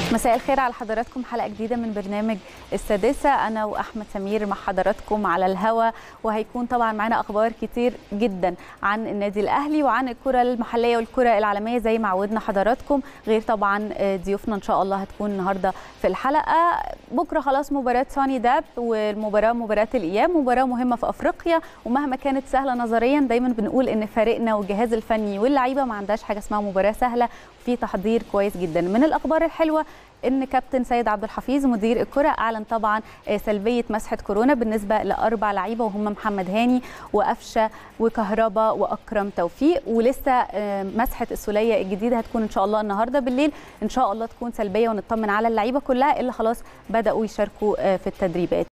مساء الخير على حضراتكم حلقه جديده من برنامج السادسه انا واحمد سمير مع حضراتكم على الهوا وهيكون طبعا معانا اخبار كتير جدا عن النادي الاهلي وعن الكره المحليه والكره العالميه زي ما عودنا حضراتكم غير طبعا ضيوفنا ان شاء الله هتكون النهارده في الحلقه بكره خلاص مباراه سوني داب والمباراه مباراه الاياب مباراه مهمه في افريقيا ومهما كانت سهله نظريا دايما بنقول ان فريقنا والجهاز الفني واللعيبه ما عندهاش حاجه اسمها مباراه سهله وفي تحضير كويس جدا من الاخبار الحلوه ان كابتن سيد عبد الحفيظ مدير الكره اعلن طبعا سلبيه مسحه كورونا بالنسبه لاربع لعيبه وهم محمد هاني وقفشه وكهربا واكرم توفيق ولسه مسحه السوليه الجديده هتكون ان شاء الله النهارده بالليل ان شاء الله تكون سلبيه ونطمن على اللعيبه كلها اللي خلاص بداوا يشاركوا في التدريبات